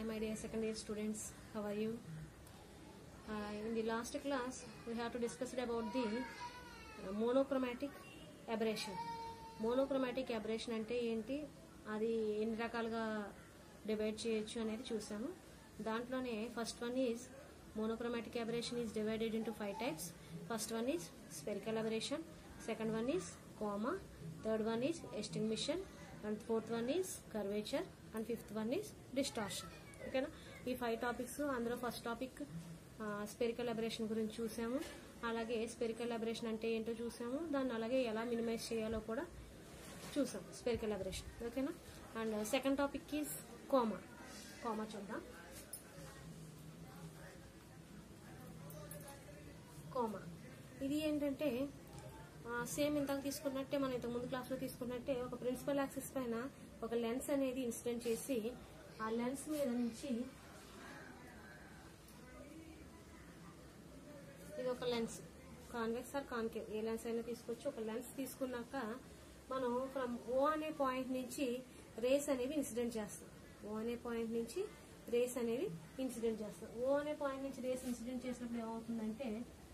Hi, my dear second year students. How are you? Uh, in the last class, we have to discuss about the uh, monochromatic aberration. Monochromatic aberration అంటే ఏంటి అది ఎన్ని రకాలుగా divide చేయొచ్చు అనేది చూసాము దాంట్లోనే first one is monochromatic aberration is divided into five types first one is spherical aberration second one is coma third one is astigmatism and fourth one is curvature and fifth one is distortion ఓకేనా ఈ five topics అందులో first topic spherical aberration గురించి చూసాము అలాగే spherical aberration అంటే ఏంటో చూసాము దాన్ని అలాగే ఎలా మినిమైజ్ చేయాలో కూడా చూసాం స్పెరికల్ అబరేషన్ ఓకేనా and second topic is coma coma చూద్దాం కోమా ఇది ఏంటంటే సేమ్ ఇంతకు తీసుకున్నట్టే మనం ఇంతకు ముందు క్లాస్లో తీసుకున్నట్టే ఒక ప్రిన్సిపల్ యాక్సిస్ పైన ఒక లెన్స్ అనేది ఇన్సిడెంట్ చేసి ఆ లెన్స్ మీద నుంచి ఇది ఒక లెన్స్ కాన్వెక్స్ ఆర్ కాన్కేవ్ ఏ లెన్స్ అయినా తీసుకోవచ్చు ఒక లెన్స్ తీసుకున్నాక మనం ఫ్రమ్ ఓ అనే పాయింట్ నుంచి రేస్ అనేవి ఇన్సిడెంట్ చేస్తాం ఓ అనే పాయింట్ నుంచి రేస్ అనేవి ఇన్సిడెంట్ చేస్తాం ఓ అనే పాయింట్ నుంచి రేస్ ఇన్సిడెంట్ చేసినప్పుడు ఏమవుతుందంటే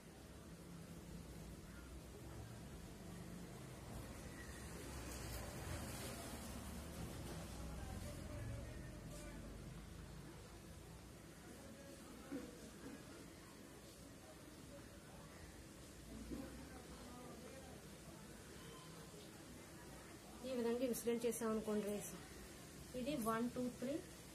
ఈ విధంగా ఇన్సిడెంట్ చేసాం అనుకోండి రేస్ ఇది వన్ టూ త్రీ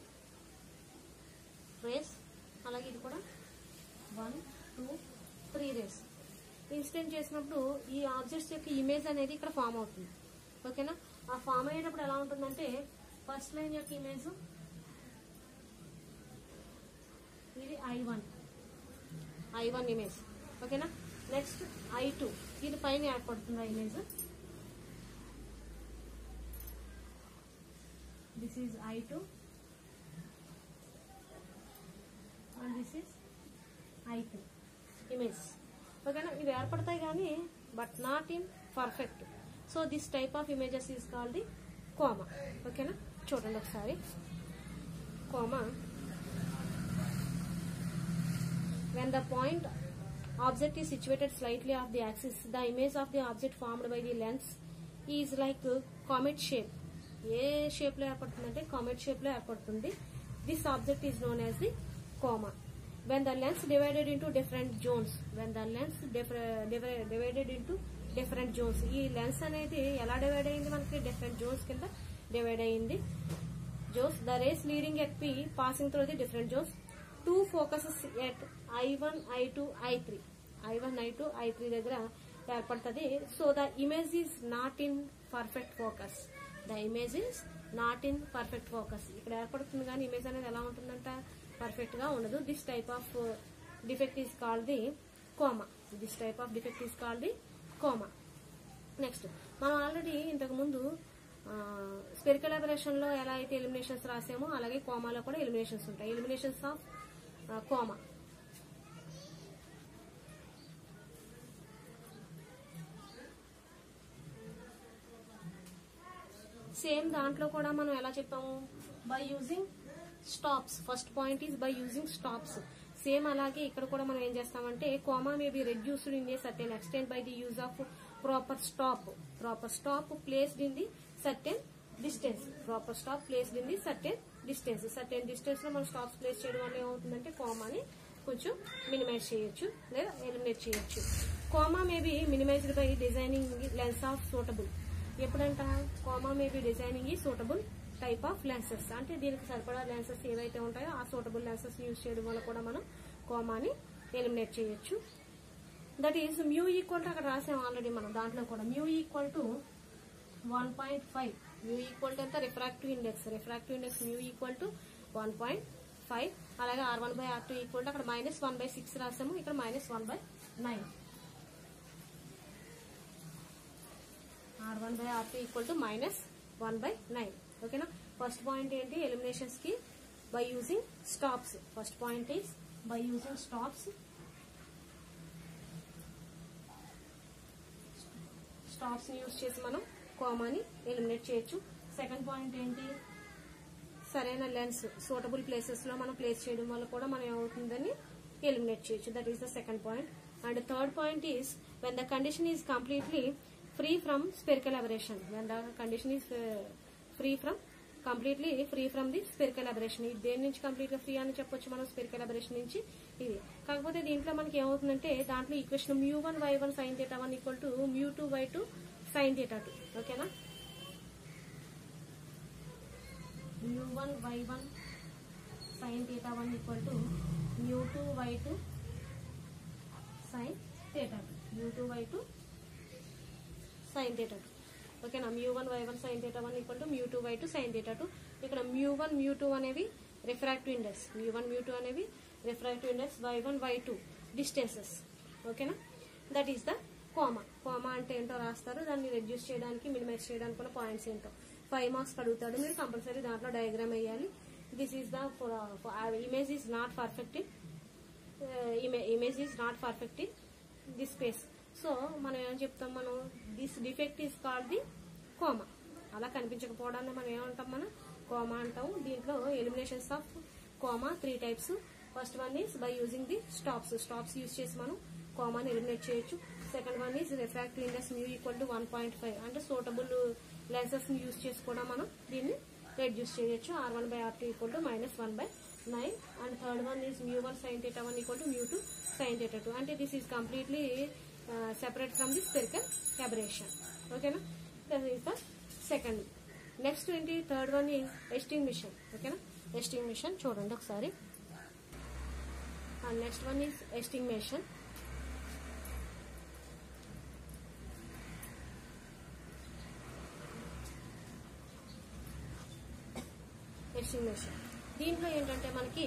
రేస్ అలాగే ఇది కూడా one two three rays incident చేసినప్పుడు ఈ ఆబ్జెక్ట్స్ యొక్క ఇమేజ్ అనేది ఇక్కడ ఫామ్ అవుతుంది ఓకేనా ఆ ఫామ్ అయ్యేటప్పుడు ఎలా ఉంటుందంటే ఫస్ట్ లైన్ యొక్క ఇమేజ్ ఇది I one I one image ఓకేనా నెక్స్ట్ ఐ టూ ఇది పైన ఏర్పడుతుంది ఆ image this is I2 and this is I3 image ఓకేనా ఇవి ఏర్పడతాయి కానీ but not in perfect so this type of images is call the coma ఓకేనా చూడండి ఒకసారి coma when the point object is situated slightly off the axis the image of the object formed by the lens is like comet shape ఏ shape లో ఏర్పడుతుందంటే comet shape లో ఏర్పడుతుంది this object is known as the coma when the lens divided into different zones when the lens divided into different zones ఈ lens అనేది ఎలా divide అయింది మనకి డిఫరెంట్ జోన్స్ కింద డివైడ్ అయింది zones the rays leading at P passing through the different zones to focuses at I one I two I three I one I two I three దగ్గర ఏర్పడుతుంది so the image is not in perfect focus the image is not in perfect focus ఇక్కడ ఏర్పడుతుంది కానీ image అనేది ఎలా ఉంటుందంట perfect గా ఉండదు this type of defect is called the coma this type of defect is called the coma next మనం already ఇంతకు ముందు స్పెరికల్ అబరేషన్ లో ఎలా అయితే ఎలిమినేషన్స్ రాసామో అలాగే కోమాలో కూడా ఎలిమినేషన్స్ ఉంటాయి ఎలిమినేషన్స్ ఆఫ్ కోమా సేమ్ దాంట్లో కూడా మనం ఎలా చెప్పాము by using stops first point is by using stops same అలాగే ఇక్కడ కూడా మనం ఏం చేస్తామంటే coma may be reduced in a certain extent by the use of proper stop proper stop placed in the certain distance proper stop placed in the certain distance certain distance లో మనం stops place చేయడం వల్ల ఏమవుతుందంటే కోమాని కొంచెం minimise చేయొచ్చు లేదా eliminate చేయొచ్చు coma may be minimized by designing lens of suitable ఎప్పుడంట కోమా మే బి డిజైనింగ్ ఈ సూటబుల్ టైప్ ఆఫ్ లెన్సెస్ అంటే దీనికి సరిపడా లెన్సెస్ ఏవైతే ఉంటాయో ఆ సూటబుల్ లెన్సెస్ యూజ్ చేయడం వల్ల కూడా మనం కోమాని ఎలిమినేట్ చేయొచ్చు that is mu equal to అక్కడ రాసాం ఆల్రెడీ మనం దాంట్లో కూడా mu equal to one point five mu equal to ఎంత refractive index refractive index mu equal to one point five అలాగే R one by R two equal to అక్కడ minus one by six రాసాము ఇక్కడ minus one by nine R one by R two equal to minus one by nine ఓకేనా first point ఏంటి ఎలిమినేషన్స్ కి by using stops first point is by using stops stops ని use చేసి మనం కామాని ఎలిమినేట్ చేయొచ్చు సెకండ్ పాయింట్ ఏంటి సరైన లెన్స్ సూటబుల్ ప్లేసెస్ లో మనం ప్లేస్ చేయడం వల్ల కూడా మనం ఏమవుతుందని ఎలిమినేట్ చేయొచ్చు that is the second point and third point is when the condition is completely free from spherical aberration when the condition is free from completely free from the spherical aberration ఇది దేని నుంచి complete గా free అని చెప్పొచ్చు మనం spherical aberration నుంచి ఇది కాకపోతే దీంట్లో మనకి ఏమవుతుందంటే దాంట్లో equation mu one Y one sine theta one equal to mu two Y two sine theta two ఓకేనా mu one Y one sine theta one equal to mu two Y two sine theta two mu two Y two sine theta two ఓకేనా mu one Y one sine theta one equal to mu two Y two sine theta two ఇక్కడ mu one mu two అనేవి refractive index mu one mu two అనేవి refractive index Y one Y two distances ఓకేనా that is the coma coma అంటే ఏంటో రాస్తారు దాన్ని reduce చేయడానికి minimise చేయడానికి కూడా పాయింట్స్ ఏంటో ఫైవ్ మార్క్స్ అడుగుతాడు మీరు కంపల్సరీ దాంట్లో డయాగ్రామ్ వేయాలి this is the image is not perfect image is not perfect in this space so మనం ఏం చెప్తాం మనం this defect is called the coma అలా కనిపించకపోవడాన్ని మనం ఏమంటాం మనం కోమా అంటాం దీంట్లో eliminations of coma three types first one is by using the stops stops use చేసి మనం కోమాని ఎలిమినేట్ చేయొచ్చు second one is refractive index mu equal to one point five అంటే సూటబుల్ లెన్సెస్ ని యూజ్ చేసి కూడా మనం దీన్ని రెడ్యూస్ చేయొచ్చు R one by R two equal to minus one by nine and third one is mu one sine theta one equal to mu two sine theta two అంటే this is completely separate from the spherical aberration ఓకేనా that is the second next ఏంటి third one is astigmatism ఓకేనా astigmatism చూడండి ఒకసారి and next one is astigmatism estimation దీంట్లో ఏంటంటే మనకి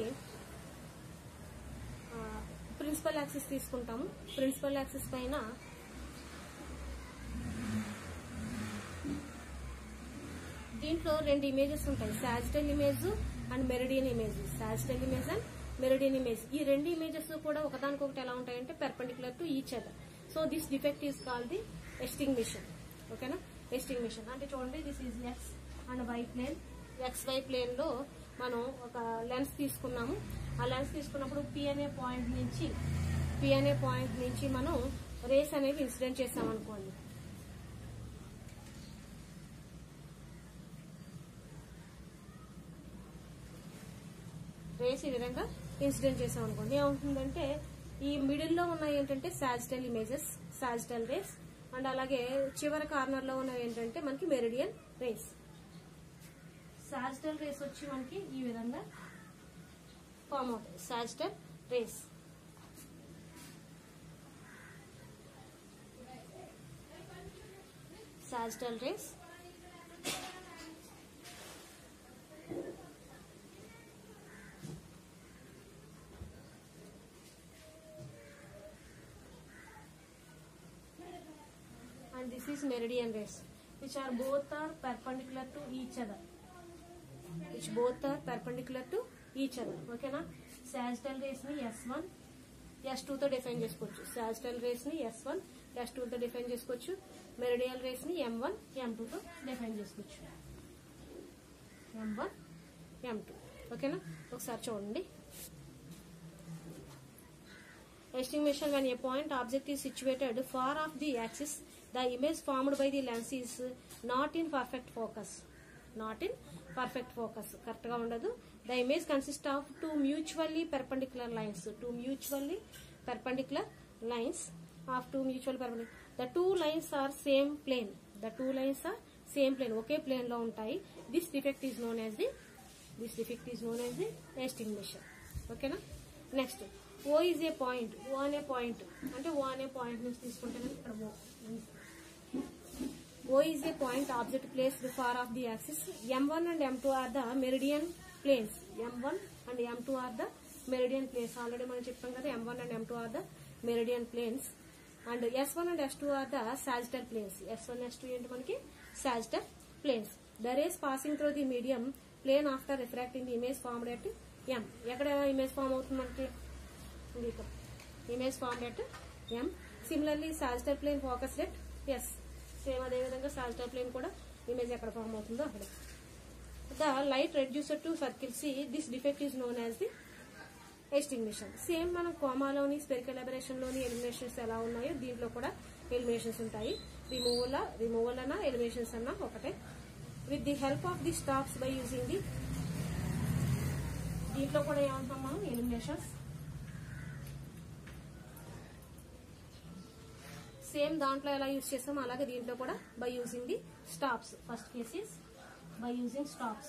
principal axis తీసుకుంటాము ప్రిన్సిపల్ యాక్సెస్ పైన దీంట్లో రెండు ఇమేజెస్ ఉంటాయి sagittal image and meridian image sagittal image and meridian image ఈ రెండు ఇమేజెస్ కూడా ఒకదానికొకటి ఎలా ఉంటాయంటే perpendicular to each other so this defect is call the astigmatism ఓకేనా ఎస్టింగ్మిషన్ అంటే చూడండి this is X and Y plane X Y plane లో మనం ఒక లెన్స్ తీసుకున్నాము ఆ లెన్స్ తీసుకున్నప్పుడు పి అనే పాయింట్ నుంచి పి అనే పాయింట్ నుంచి మనం రేస్ అనేది ఇన్సిడెంట్ చేసాం అనుకోండి రేస్ ఈ విధంగా ఇన్సిడెంట్ చేసాం అనుకోండి ఏమవుతుందంటే ఈ మిడిల్ లో ఉన్న ఏంటంటే sagittal images sagittal rays and అలాగే చివరి కార్నర్ లో ఉన్నవి ఏంటంటే మనకి మెరిడియన్ రేస్ సాజిటల్ రేస్ వచ్చి మనకి ఈ విధంగా ఫామ్ అవుతాయి sagittal rays sagittal rays and this is meridian rays which are both are perpendicular to each other which both are perpendicular to each other ఓకేనా సాజిటల్ రేస్ ని S one S two తో define చేసుకోవచ్చు sagittal rays ని S one S two తో define చేసుకోవచ్చు meridional rays ని M one M two తో define చేసుకోవచ్చు ఎం వన్ ఎం టూ ఓకేనా ఒకసారి చూడండి estimation when a point object is situated far off the axis the image formed by the lens is not in perfect focus not in perfect focus correct గా ఉండదు the image consists of two mutually perpendicular lines two mutually perpendicular lines of two mutually perpendicular the two lines are same plane the two lines are same plane okay plane లో ఉంటాయి this defect is known as the this defect is known as the estimation ఓకేనా next O is a point O అనే point అంటే ఓ అనే point నుంచి తీసుకుంటే కనుక ఇక్కడ O is a point object place far off the axis M one and M two are the meridian planes M one and M two are the meridian planes already మనం చెప్పాం కదా M one and M two are the meridian planes and S one and S two are the sagittal planes S one S two ఏంటి మనకి sagittal planes the rays passing through the medium plane after refracting the image formed at M ఎక్కడ image form అవుతుంది మనకి ఇది ఇక్కడ image form at M similarly sagittal plane focus at S same అదే విధంగా సాజిటల్ ప్లేన్ కూడా ఇమేజ్ ఎక్కడ ఫామ్ అవుతుందో అక్కడ the light reducer to circle C, this defect is known as the astigmatism same మనం కోమాలోని స్పెరికల్ లోని ఎలిమినేషన్స్ ఎలా ఉన్నాయో దీంట్లో కూడా ఎలిమినేషన్స్ ఉంటాయి రిమూవల్ రిమూవల్ అన్నా ఎలిమినేషన్స్ అన్నా ఒకటే with the help of the stops by using the దీంట్లో కూడా ఏమంటాం మనం ఎలిమినేషన్స్ సేమ్ దాంట్లో ఎలా యూజ్ చేస్తాం అలాగే దీంట్లో కూడా by using the stops first cases by using stops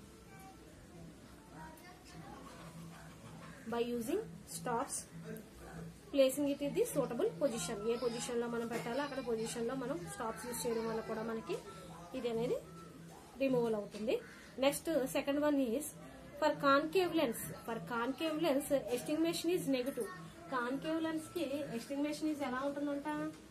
by using stops placing it in the suitable position ఏ పొజిషన్ లో మనం పెట్టాలో అక్కడ పొజిషన్ లో మనం స్టాప్స్ యూజ్ చేయడం వల్ల కూడా మనకి ఇది అనేది రిమూవల్ అవుతుంది next second one is for concave lens for concave lens estimation is negative concave lens కి ఎస్టిమేషన్ ఈజ్ ఎలా ఉంటుందంట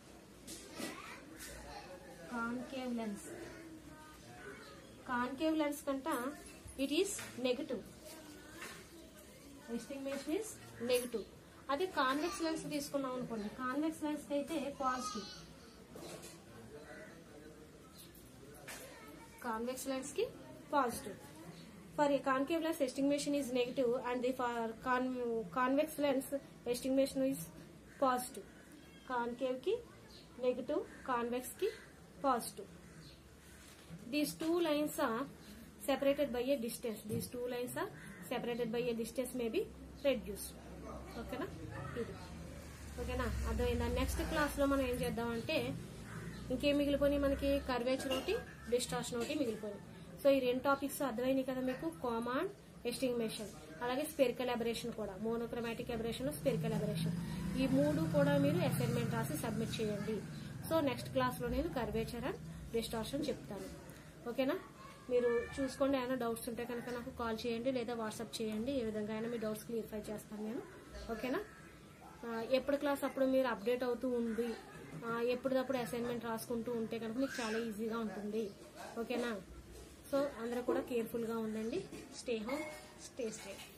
కాన్కేవ్ లెన్స్ కాన్కేవ్ లెన్స్ కంట it is negative estimation is negative అదే కాన్వెక్స్ లెన్స్ తీసుకున్నాం అనుకోండి కాన్వెక్స్ లెన్స్ అయితే positive convex lens కి positive for concave lens estimation is negative and the for convex lens estimation is positive concave కి negative convex కి positive these two lines are separated by a distance these two lines are separated by a distance may be reduced ఓకేనా ఇది ఓకేనా అర్థమైందా next class లో మనం ఏం చేద్దామంటే ఇంకేం మిగిలిపోయి మనకి కర్వేచర్ ఒకటి డిస్టార్షన్ ఒకటి మిగిలిపోయి సో ఈ రెండు టాపిక్స్ అర్థమైనాయి కదా మీకు కామాండ్ ఎస్టిమేషన్ అలాగే స్పెరికల్ అబరేషన్ కూడా మోనోక్రమాటిక్ అబరేషన్ స్పెరికల్ అబరేషన్ ఈ మూడు కూడా మీరు అసైన్మెంట్ రాసి సబ్మిట్ చేయండి సో నెక్స్ట్ క్లాస్ లో నేను కర్వేచర్ అండ్ డిస్టార్షన్ చెప్తాను ఓకేనా మీరు చూసుకోండి ఏమైనా డౌట్స్ ఉంటే కనుక నాకు కాల్ చేయండి లేదా వాట్సాప్ చేయండి ఏ విధంగా అయినా మీ డౌట్స్ క్లియర్ఫై చేస్తాను నేను ఓకేనా ఆ, ఎప్పుడు క్లాస్ అప్పుడు మీరు అప్డేట్ అవుతూ ఉంది ఆ, ఎప్పటిదప్పుడు అసైన్మెంట్ రాసుకుంటూ ఉంటే కనుక మీకు చాలా ఈజీగా ఉంటుంది ఓకేనా సో అందరూ కూడా కేర్ఫుల్గా ఉండండి స్టే హోమ్ స్టే స్టే